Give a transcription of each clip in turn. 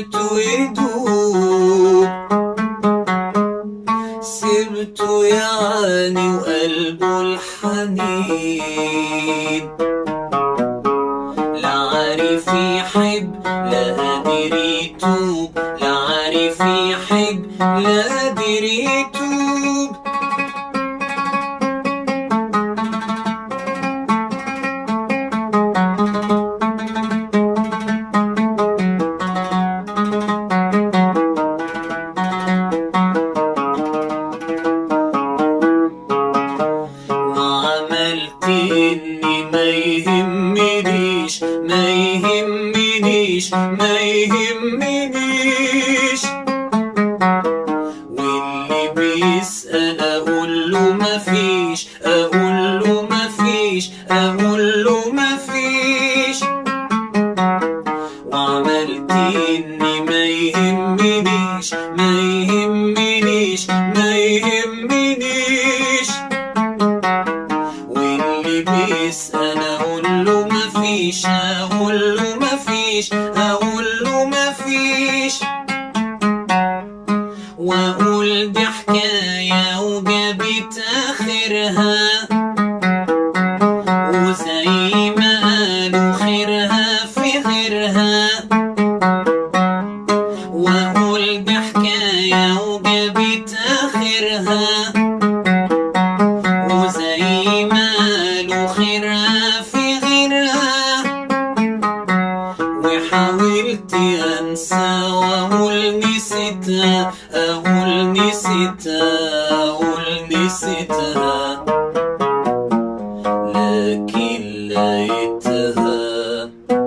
سبته يدوب سبته يعني وقلبه الحنين لا عارف يحب لا قادر يتوب لا عارف يحب لا قادر يتوب وعملت اني ما يهمنيش ما يهمنيش ما يهمنيش واللي بيسأل اقول له ما فيش اقول له ما فيش اقول له ما فيش وعملت اني ما يهمنيش ما يهمنيش ما يهمنيش واللي بيسأل أقول له مفيش أقول له مفيش أقول له مفيش وأقول دي حكاية وجابت آخرها وزي ما قالوا خيرها في غيرها وأقول دي حكاية وجابت آخرها وزي ما قالوا خيرها في غيرها وحاولت انسى واقول نسيتها اقول نسيتها اقول نسيتها لكن لقيتها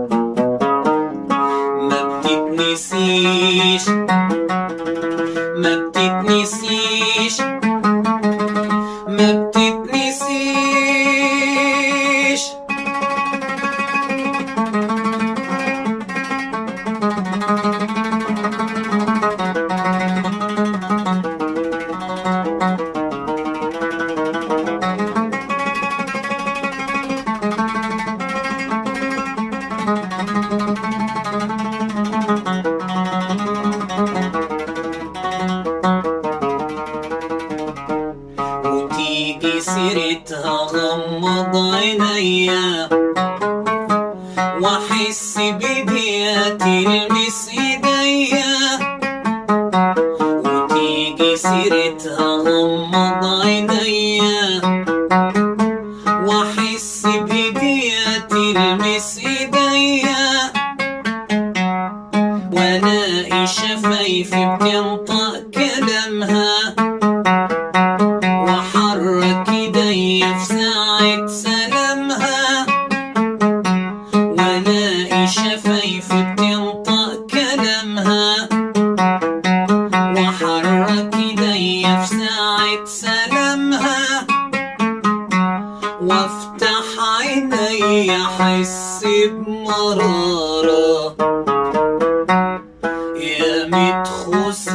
ما بتتنسيش ما بتتنسيش ما بتتنسيش وتيجي سيرتها غمض عينيا واحس بديها تلمس ايديا وتيجي سيرتها غمض عينيا واحس بديها تلمس ايديا والاقي شفايفي بتنطق كلامها وحرك ايديا في ساعة سلامها والاقي شفايفي بتنطق كلامها وحرك ايديا في ساعة سلامها وافتح عيني احس بمرارة يا متخوس